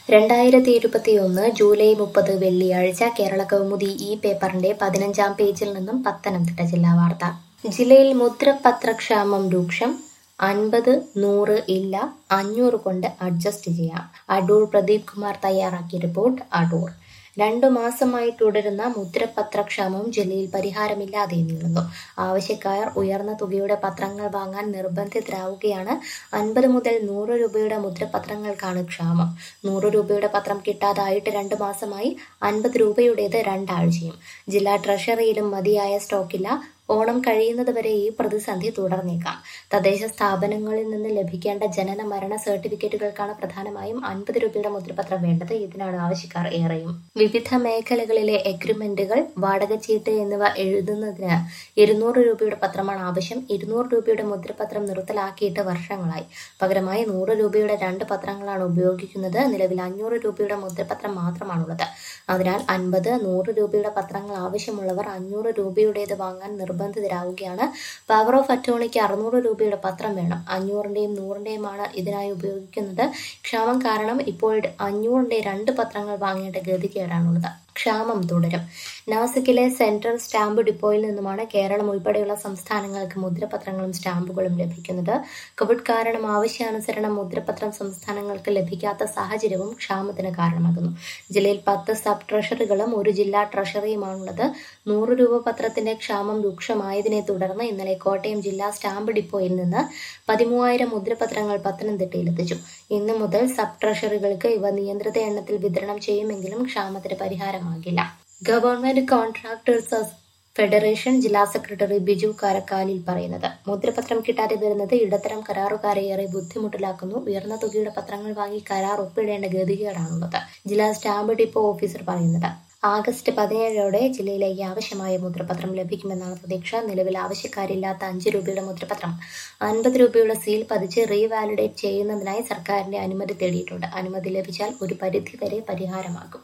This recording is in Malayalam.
രണ്ടായിരത്തി ഇരുപത്തിയൊന്ന് ജൂലൈ മുപ്പത് വെള്ളിയാഴ്ച കേരള കൗമുദി ഈ പേപ്പറിന്റെ പതിനഞ്ചാം പേജിൽ നിന്നും പത്തനംതിട്ട ജില്ലാ വാർത്ത ജില്ലയിൽ മുദ്രപത്രക്ഷാമം രൂക്ഷം അൻപത് നൂറ് ഇല്ല അഞ്ഞൂറ് കൊണ്ട് അഡ്ജസ്റ്റ് ചെയ്യാം അടൂർ പ്രദീപ് കുമാർ തയ്യാറാക്കിയ റിപ്പോർട്ട് അടൂർ രണ്ടു മാസമായി തുടരുന്ന മുദ്രപത്രക്ഷാമം ജില്ലയിൽ പരിഹാരമില്ലാതെ നീളുന്നു ആവശ്യക്കാർ ഉയർന്ന തുകയുടെ പത്രങ്ങൾ വാങ്ങാൻ നിർബന്ധിതരാവുകയാണ് അൻപത് മുതൽ നൂറ് രൂപയുടെ മുദ്രപത്രങ്ങൾക്കാണ് ക്ഷാമം നൂറ് രൂപയുടെ പത്രം കിട്ടാതായിട്ട് രണ്ടു മാസമായി അൻപത് രൂപയുടേത് രണ്ടാഴ്ചയും ജില്ലാ ട്രഷറിയിലും മതിയായ സ്റ്റോക്കില്ല ഓണം കഴിയുന്നതുവരെ ഈ പ്രതിസന്ധി തുടർന്നേക്കാം തദ്ദേശ സ്ഥാപനങ്ങളിൽ നിന്ന് ലഭിക്കേണ്ട ജനന മരണ സർട്ടിഫിക്കറ്റുകൾക്കാണ് പ്രധാനമായും അൻപത് രൂപയുടെ മുദ്രപത്രം വേണ്ടത് ഇതിനാണ് ആവശ്യക്കാർ ഏറെയും വിവിധ മേഖലകളിലെ എഗ്രിമെന്റുകൾ വാടക ചീട്ട് എന്നിവ എഴുതുന്നതിന് ഇരുന്നൂറ് രൂപയുടെ പത്രമാണ് ആവശ്യം ഇരുന്നൂറ് രൂപയുടെ മുദ്രപത്രം നിർത്തലാക്കിയിട്ട് വർഷങ്ങളായി പകരമായി നൂറ് രൂപയുടെ രണ്ട് പത്രങ്ങളാണ് ഉപയോഗിക്കുന്നത് നിലവിൽ അഞ്ഞൂറ് രൂപയുടെ മുദ്രപത്രം മാത്രമാണുള്ളത് അതിനാൽ അൻപത് നൂറ് രൂപയുടെ പത്രങ്ങൾ ആവശ്യമുള്ളവർ അഞ്ഞൂറ് രൂപയുടേത് വാങ്ങാൻ നിർബന്ധിതരാവുകയാണ് പവർ ഓഫ് അറ്റോർണിക്ക് അറുന്നൂറ് രൂപയുടെ പത്രം വേണം അഞ്ഞൂറിന്റെയും നൂറിന്റെയുമാണ് ഇതിനായി ഉപയോഗിക്കുന്നത് ക്ഷാമം കാരണം ഇപ്പോൾ അഞ്ഞൂറിന്റെ രണ്ട് പത്രങ്ങൾ വാങ്ങേണ്ട ഗതികേടാണുള്ളത് ക്ഷാമം തുടരും നാസിക്കിലെ സെൻട്രൽ സ്റ്റാമ്പ് ഡിപ്പോയിൽ നിന്നുമാണ് കേരളം ഉൾപ്പെടെയുള്ള സംസ്ഥാനങ്ങൾക്ക് മുദ്രപത്രങ്ങളും സ്റ്റാമ്പുകളും ലഭിക്കുന്നത് കോവിഡ് കാരണം ആവശ്യാനുസരണം മുദ്രപത്രം സംസ്ഥാനങ്ങൾക്ക് ലഭിക്കാത്ത സാഹചര്യവും ക്ഷാമത്തിന് കാരണമാകുന്നു ജില്ലയിൽ പത്ത് സബ് ട്രഷറികളും ഒരു ജില്ലാ ട്രഷറിയുമാണുള്ളത് നൂറ് രൂപ പത്രത്തിന്റെ ക്ഷാമം രൂക്ഷമായതിനെ തുടർന്ന് ഇന്നലെ കോട്ടയം ജില്ലാ സ്റ്റാമ്പ് ഡിപ്പോയിൽ നിന്ന് പതിമൂവായിരം മുദ്രപത്രങ്ങൾ പത്തനംതിട്ടയിലെത്തിച്ചു ഇന്നു മുതൽ സബ് ട്രഷറികൾക്ക് ഇവ നിയന്ത്രിത എണ്ണത്തിൽ വിതരണം ചെയ്യുമെങ്കിലും ക്ഷാമത്തിന് പരിഹാരമാകില്ല ഗവൺമെന്റ് കോൺട്രാക്ടേഴ്സ് ഫെഡറേഷൻ ജില്ലാ സെക്രട്ടറി ബിജു കാരക്കാലിൽ പറയുന്നത് മുദ്രപത്രം കിട്ടാതെ വരുന്നത് ഇടത്തരം കരാറുകാരെ ഏറെ ബുദ്ധിമുട്ടിലാക്കുന്നു ഉയർന്ന തുകയുടെ പത്രങ്ങൾ വാങ്ങി കരാർ ഒപ്പിടേണ്ട ഗതികേടാണുള്ളത് ജില്ലാ സ്റ്റാമ്പ് ഡിപ്പോ ഓഫീസർ പറയുന്നത് ആഗസ്റ്റ് പതിനേഴോടെ ജില്ലയിലേക്ക് ആവശ്യമായ മുദ്രപത്രം ലഭിക്കുമെന്നാണ് പ്രതീക്ഷ നിലവിൽ ആവശ്യക്കാരില്ലാത്ത അഞ്ച് രൂപയുടെ മുദ്രപത്രം അൻപത് രൂപയുടെ സീൽ പതിച്ച് റീവാലിഡേറ്റ് ചെയ്യുന്നതിനായി സർക്കാരിന്റെ അനുമതി തേടിയിട്ടുണ്ട് അനുമതി ലഭിച്ചാൽ ഒരു പരിധിവരെ പരിഹാരമാകും